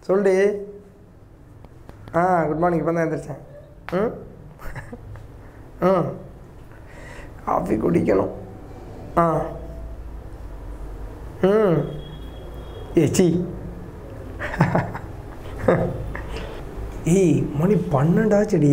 சொல்லுடி ஆ good morning இப்போ தான் எழுந்திரிச்சேன் ம் ம் காஃபி குடிக்கணும் ஆ ம் ஏச்சி ஏய் மணி பன்னெண்டாச்சுடி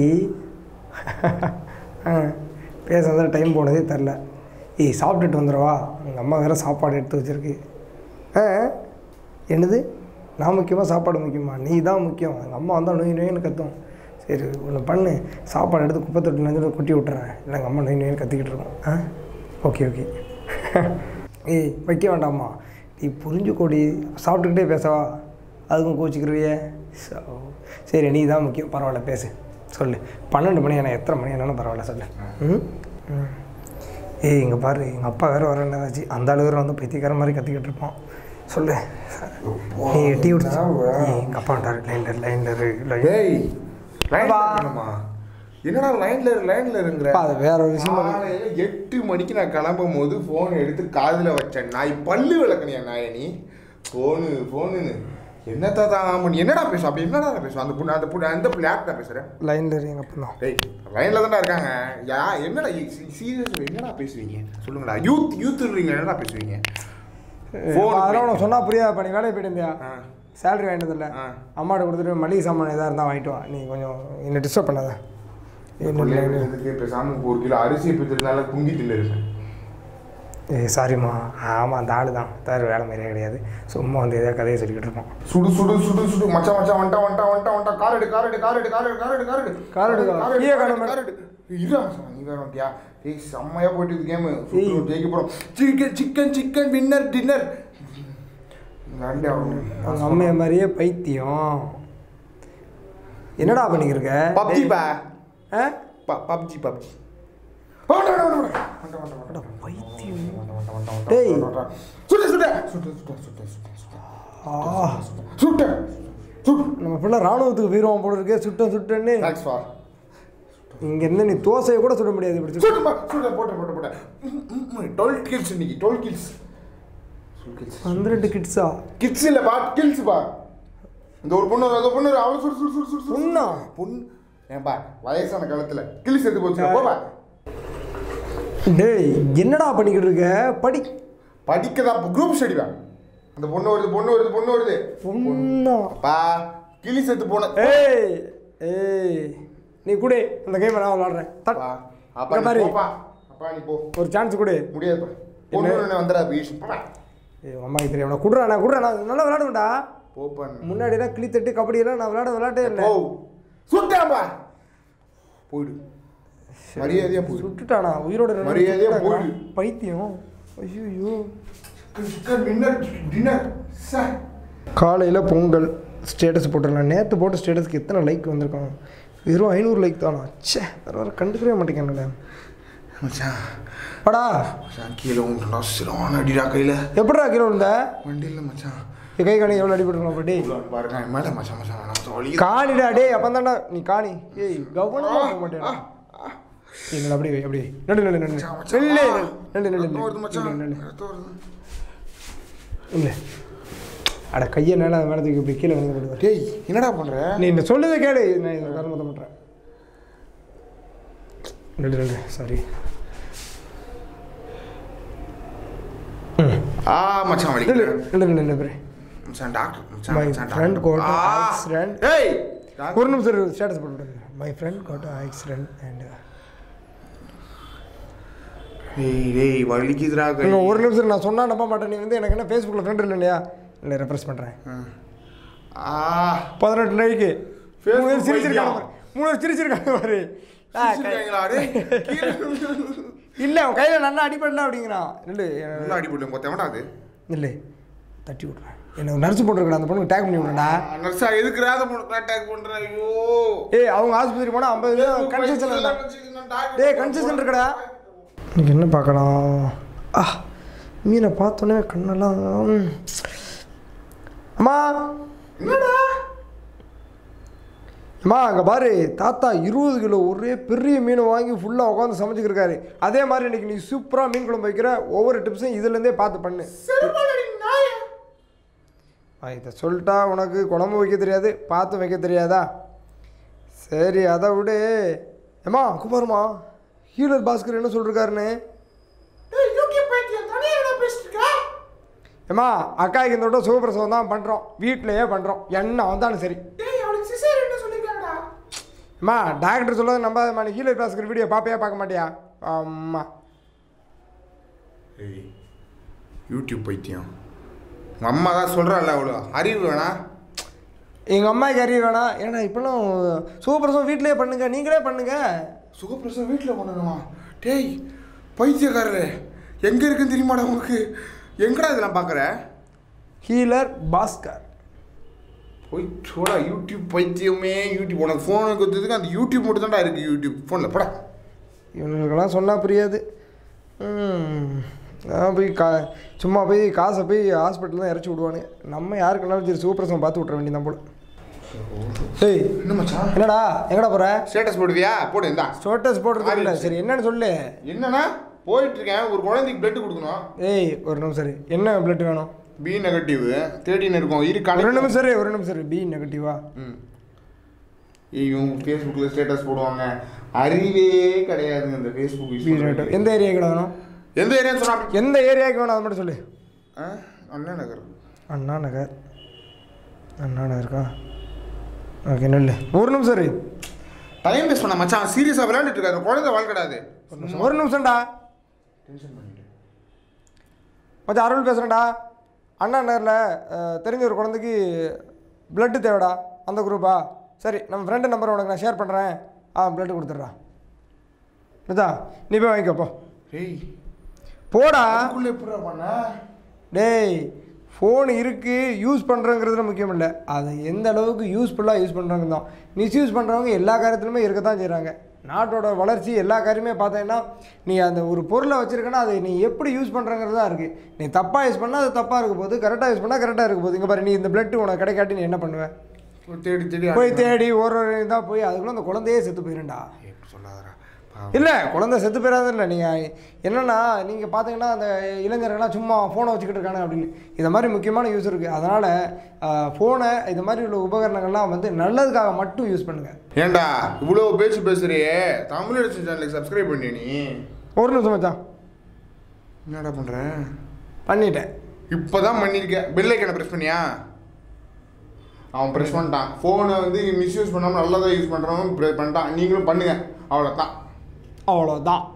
ஆ பேசாத டைம் போனதே தெரில ஏய் சாப்பிட்டுட்டு வந்துடவா உங்கள் அம்மா வேறு சாப்பாடு எடுத்து வச்சுருக்கு ஆ என்னது நான் முக்கியமாக சாப்பாடு முக்கியமா நீ தான் முக்கியம் எங்கள் அம்மா வந்தால் நோய் நோயின்னு கத்தும் சரி ஒன்று பண்ணு சாப்பாடு எடுத்து குப்பை தொட்டு நஞ்சு கொட்டி விட்டுறேன் இல்லை எங்கள் அம்மா நோய் நோயின்னு கத்திக்கிட்டு இருக்கோம் ஆ ஓகே ஓகே ஏய் வைக்க வேண்டாம்மா நீ புரிஞ்சுக்கோடி சாப்பிட்டுக்கிட்டே பேசவா அதுக்கும் கோச்சிக்கிருவியே ஸோ சரி நீ தான் முக்கியம் பரவாயில்ல பேசு சொல்லு பன்னெண்டு மணி என்ன எத்தனை மணி என்னன்னு பரவாயில்ல சொல்லு ம் ம் ஏய் இங்கே பாரு எங்கள் அப்பா வேறு வர நேராச்சு அந்த ஆளு வேறு வந்து பைத்தியக்கார மாதிரி கத்திக்கிட்டு இருப்பான் சொல்லு நீ டீ குடிச்சா எங்கள் அப்பா வந்தார் லைனில் லைனில் லைன் டேய் லைன்ல அப்பா. இருக்கணுமா? என்னடா லைன்ல இரு லைன்ல இருங்கிற அப்பா, அது வேற ஒரு விஷயமா இருக்கு. காலையில எட்டு மணிக்கு நான் கிளம்பும் போது ஃபோன் எடுத்து காதுல வச்சேன் நாய் பல்லு விளக்கணியா நாய நீ ஃபோனு ஃபோனுன்னு என்னத்தா தான் பண்ணி என்னடா பேசும் அப்படி என்னடா பேசும் அந்த பொண்ணு அந்த பொண்ணு அந்த பிள்ளை யார்கிட்ட பேசுறேன் லைனில் இரு எங்கள் அப்பா தான் டேய் லைன்ல தானே இருக்காங்க யா என்னடா சீரியஸ் என்னடா பேசுவீங்க சொல்லுங்கடா யூத் யூத் என்னடா பேசுவீங்க Phone அதெல்லாம் உனக்கு சொன்னால் புரியாது இப்போ நீ வேலைக்கு போயிட்டு இருந்தியா ஆ. சேலரி வாங்கிட்டதில்ல ஆ. அம்மாட்ட கொடுத்துட்டு மளிகை சாமான் எதாக இருந்தால் வாங்கிட்டு வா நீ கொஞ்சம் என்னை டிஸ்டர்ப் பண்ணாத என்ன line? இதுக்கு பேசாம ஒரு கிலோ அரிசி பித்திருந்தால குங்கி தின்னு இருப்பேன் ஏய் சாரிம்மா ஆமாம் அந்த ஆள் தான் வேறு வேலை மாதிரியே கிடையாது சும்மா வந்து எதாவது கதையை சொல்லிக்கிட்டு இருப்போம் சுடு சுடு சுடு சுடு மச்சான் மச்சான் வந்துட்டா வந்துட்டா வந்துட்டா வந்துட்டா கார் எடு கார் எடு கார் எடு கார் எடு கார் எடு கார் எடு கார் எடுக்கா? கார் எடு, கீழே கார் எடு, காணோம் கார் எடு இல்ல மச்சான் நீ வேற வந்துட்டியா ஏய் செம்மையா போயிட்டு இது கேம் ஏய். ஜெயிக்க போறோம் chicken chicken chicken winner dinner நண்டே அவங்க அம்மைய மாதிரியே பைத்தியம் என்னடா பண்ணிக்கிட்டு இருக்க பப்ஜி பா ஆ பப்ஜி பப்ஜி பைத்தியம் டேய். சுட்ட சுட்ட சுட்ட சுட்ட சுட்ட சுட்ட சுட்ட ஆ சுட்ட சுட்ட நம்ம பிள்ளை ராணுவத்துக்கு போயிடுவோம் போல இருக்கே சுட்டம் சுட்டன்னு தேங்க்ஸ் ஃபார் இங்க இருந்து நீ தோசையை கூட சுட முடியாது இப்படி சுட்டு. சுட்டுமா சுட்ட போட்ட போட்ட போட்ட டுவெல் கில்ஸ் இன்னைக்கு டுவெல் கில்ஸ் பன்னிரெண்டு கிட்ஸா கிட்ஸ் இல்ல பா கில்ஸ் பா இந்த ஒரு பொண்ணு அந்த பொண்ணு அவளை சுடு சுடு சுடு சுடு சுடு பொண்ணா? பொண்ணு ஏன்பா வயசான காலத்துல கில்ஸ் எடுத்து போச்சு போப்பா டேய் என்னடா பண்ணிக்கிட்டு இருக்க படி படிக்கதான் குரூப் ஸ்டடி தான் அந்த பொண்ணு வருது பொண்ணு வருது பொண்ணு வருது பொண்ணா பா கிளிஸ் எடுத்து போன ஏய் ஏய் நீ கொடு அந்த கேம் நான் விளாடுறேன் தட் பா இங்க அப்பா நீ பாரு. போப்பா அப்பா நீ போ ஒரு சான்ஸ் கொடு முடியாதுப்பா பொண்ணு வந்துடா பீஷ் போப்பா ஏய் உங்க அம்மாக்கு தெரியும் நான் குடுறா நான் குடுறா நான் நல்லா விளாடுவேன்டா போப்பா முன்னாடிலாம் கிளி தட்டு கபடியெல்லாம் நான் விளாட விளாட்டே இல்லை போ சுட்டாம்பா போயிடு மரியாதையா போயிடு சுட்டுட்டானா உயிரோட ரெண்டு மரியாதையா சுட்டுட்டாங்களா? போடு. பைத்தியம் ஐயோ சிக்கன் டின்னர் டின்னர் சார் காலையில் பொங்கல் ஸ்டேட்டஸ் போட்டுடலாம் நேற்று போட்ட ஸ்டேட்டஸ்க்கு எத்தனை லைக் வந்திருக்கான் வெறும் ஐநூறு லைக் தானா ச்சே வர வர கண்டுக்கவே மாட்டேங்கானுங்களே மச்சான் படா மச்சான் கீழே உண்டுடா சிறான அடிடா கையில் எப்படிடா கீழே விழுந்த வண்டியில் மச்சான் என் கை காணி எவ்வளோ அடிபட்டுருக்கலாம் அப்படி இவ்வளவு பாருங்க என் மேலே மச்சான் மச்சான் வேணாம் மச்சான் வலி காணிடா டேய் அப்போ தான்டா நீ காணி ஏய் கவனமாக போக மாட்டேடா என்னடா அப்படி வை, அப்படி வை. நடு நடு நடு மச்சான், மச்சான். நெல்லு நடு நடு ரத்தம் வருது மச்சான் நடு நடு ரத்தம் வருது இல்லை அட கையை மேலே மேலே தூக்கி இப்படி கீழே வந்து போடுவார் டேய் என்னடா பண்ற நீ இந்த சொல்லுதை கேளு நான் இதை கருமத்தை பண்ணுறேன் நடு நடு சாரி ஆ மச்சான் நடு வலிக்குது நடு நடு நடு மச்சான் டாக்டர் மச்சான் My மச்சான் friend டாக்டர் got ஆ! an accident. ஏய் ஒரு நிமிஷம் ஸ்டேட்டஸ் போட்டு my friend got accident and டேய் டேய் வலிக்குதுடா கை இங்கே ஒரு நிமிஷம் நான் சொன்னா நம்ப மாட்டேன் நீ வந்து எனக்கு என்ன ஃபேஸ்புக்கில் ஃப்ரெண்ட் இல்லை இல்லையா இல்லை ரெஃப்ரெஷ் பண்ணுறேன் ஆ பதினெட்டு நாளைக்கு Facebook மூணு பேர் சிரிச்சிருக்காங்க பைத்தியம். பாரு. மூணு பேர் சிரிச்சிருக்காங்க பாரு ஆ, கை- சிரிச்சிருக்காங்களா டேய் கீழே இல்லை அவன் கையில் நல்லா அடிப்படல அப்படிங்கிறான் இல்லை நல்லா அடிபட்டு மொத்தம் அது இல்லை தட்டி விட்றேன் எனக்கு நர்ஸ் போட்டுருக்கா அந்த பொண்ணுக்கு டேக் பண்ணி விட்றேன்டா நர்ஸா எதுக்கு ராத பொண்ணு அட்டாக் பண்ற ஐயோ ஏய் அவங்க ஆஸ்பத்திரி போனால் ஐம்பது கன்செஷன் இருந்தா டேய் கன்செஷன் இருக்குடா இன்னைக்கு என்ன பார்க்கலாம் ஆ மீனை பார்த்தோன்னே கண்ணெல்லாம் ம். அம்மா என்னடா அம்மா அங்கே பாரு தாத்தா இருபது கிலோ ஒரே பெரிய மீனை வாங்கி ஃபுல்லாக உட்காந்து சமைச்சிக்கிருக்காரு அதே மாதிரி இன்னைக்கு நீ சூப்பராக மீன் குழம்பு வைக்கிற ஒவ்வொரு டிப்ஸும் இதுலேருந்தே பார்த்து பண்ணு செருப்பாலடி நாயே ஆ, இதை சொல்லிட்டா உனக்கு குழம்பு வைக்க தெரியாது பார்த்து வைக்க தெரியாதா சரி அதை விடு ஏம்மா குமாருமா ஹீலர் பாஸ்கர் என்ன சொல்லிருக்காருன்னு யூடியூப் பைத்தியம் தனியாக என்ன பேசிட்டு இருக்க ஏம்மா அக்காய்க்கு இந்த விட சுகப்பிரசவம் தான் பண்ணுறோம் வீட்டிலையே பண்ணுறோம் என்ன வந்தாலும் சரி டேய் அவளுக்கு சிசேர் என்ன சொல்லிருக்காங்கடா அம்மா டாக்டர் சொல்லாத நம்பாதம்மா நீ ஹீலர் பாஸ்கர் வீடியோ பார்ப்பையா பார்க்க மாட்டியா அம்மா ஏய் யூடியூப் பைத்தியம் உங்கள் அம்மா தான் சொல்கிறாள்ல அவ்வளோ அறிவு வேணா எங்கள் அம்மாவுக்கு அறிய வேணாம் ஏன்னா இப்போலாம் சுகப்பிரசவம் வீட்டிலேயே பண்ணுங்க நீங்களே பண்ணுங்க சுகப்பிரசவம் வீட்டில் பண்ணணுமா டேய் பைத்தியக்காரரே எங்கே இருக்குன்னு தெரியுமாடா உங்களுக்கு எங்கடா இதெல்லாம் பார்க்குற ஹீலர் பாஸ்கர் போய் சோடா யூடியூப் பைத்தியமே யூடியூப் உனக்கு ஃபோனை கொடுத்ததுக்கு அந்த யூடியூப் மட்டும் தான்டா இருக்குது யூடியூப் ஃபோனில் போடா இவனுக்கெல்லாம் சொன்னால் புரியாது ம், நான் போய் கா சும்மா போய் காசை போய் ஹாஸ்பிட்டல் தான் இறச்சி விடுவானுங்க நம்ம யாருக்குனாலும் சரி சுகப்பிரசவம் பார்த்து விட்ற வேண்டியதான் போல ஏய் என்ன மச்சான் என்னடா எங்கடா போகிற ஸ்டேட்டஸ் போடுவியா போடு இந்தா ஸ்டோட்டஸ் போடுறது இல்லை சரி என்னன்னு சொல்லு என்னன்னா போயிட்டு இருக்கேன் ஒரு குழந்தைக்கு பிளட் கொடுக்கணும் ஏய் ஒரு நிமிஷம் சரி என்ன பிளட் வேணும் பி நெகட்டிவ் தேர்ட்டின் இருக்கும் இரு ஒரு கணக்கு நிமிஷம் சரி ஒரு நிமிஷம் சரி பி நெகட்டிவா ம் இவங்க ஃபேஸ்புக்கில் ஸ்டேட்டஸ் போடுவாங்க அறிவே கிடையாதுங்க இந்த ஃபேஸ்புக் யூஸ் பி நெகட்டிவ் எந்த ஏரியாவுக்கு வேணும் எந்த ஏரியான்னு சொன்னா அப்படி- எந்த ஏரியாவுக்கு வேணும் அது மட்டும் சொல்லு ஆ அண்ணா நகர் அண்ணா நகர் அண்ணா நகருக்கா ஓகே நெல் ஒரு நிமிஷம் சரி டைம் வேஸ்ட் பண்ண மச்சான் சீரியஸாக விளையாண்டுட்டு இருக்காரு குழந்தை வாழ்க்கடாது ஒரு நிமிஷம் ஒரு நிமிஷம்டா டென்ஷன் பண்ணிட்டு மச்சான் அருள் பேசுகிறேன்டா அண்ணா நகரில் தெரிஞ்ச ஒரு குழந்தைக்கு பிளட்டு தேவைடா அந்த குரூப்பா சரி நம்ம ஃப்ரெண்டு நம்பர் உனக்கு நான் ஷேர் பண்ணுறேன் ஆ பிளட்டு கொடுத்துட்றா மச்சான் நீ போய் வாங்கிக்கோ போ டேய் போடா அதுக்குள்ளே எப்படிடா பண்ண டேய் ஃபோன் இருக்குது யூஸ் பண்ணுறங்கிறதுல முக்கியம் இல்லை அதை எந்த அளவுக்கு யூஸ்ஃபுல்லாக யூஸ் பண்ணுறாங்க தான் மிஸ்யூஸ் பண்ணுறவங்க எல்லா காரியத்திலுமே இருக்க தான் செய்கிறாங்க நாட்டோட வளர்ச்சி எல்லா காரியமே பார்த்தீங்கன்னா நீ அந்த ஒரு பொருளை வச்சுருக்கனா அதை நீ எப்படி யூஸ் பண்ணுறங்கிறது தான் இருக்குது நீ தப்பாக யூஸ் பண்ணால் அது தப்பாக இருக்க போகுது கரெக்டாக யூஸ் பண்ணால் கரெக்டாக இருக்க போகுது இங்கே பாரு நீ இந்த பிளட் உனக்கு கிடைக்காட்டி நீ என்ன பண்ணுவ போய் தேடி தேடி போய் தேடி ஒரு ஒரு இதாக போய் அதுக்குள்ளே அந்த குழந்தையே செத்து போயிருண்டா எப்படி சொல்லாதடா பாவம். இல்லை குழந்தை செத்து போயிடாது இல்லை நீங்கள் என்னென்னா நீங்கள் பார்த்தீங்கன்னா அந்த இளைஞர்கள்லாம் சும்மா ஃபோனை வச்சுக்கிட்டு இருக்காங்க அப்படின்னு இந்த மாதிரி முக்கியமான யூஸ் இருக்குது அதனால் ஃபோனை இந்த மாதிரி உள்ள உபகரணங்கள்லாம் வந்து நல்லதுக்காக மட்டும் யூஸ் பண்ணுங்கள் ஏன்டா இவ்வளோ பேச்சு பேசுறியே தமிழ் அடிச்சு சேனலுக்கு சப்ஸ்கிரைப் பண்ணி நீ ஒரு நிமிஷம் மச்சான் என்னடா பண்ணுற பண்ணிட்டேன் இப்போ தான் பண்ணியிருக்க பெல் ஐக்கனை ப்ரெஸ் பண்ணியா அவன் ப்ரெஸ் பண்ணிட்டான் ஃபோனை வந்து மிஸ்யூஸ் பண்ணாமல் நல்லதாக யூஸ் பண்ணுறவன் ப்ரெஸ் பண்ணிட்டான் நீங்களும் பண்ணுங்க அவ்வளோதான் அவ்வளோதான்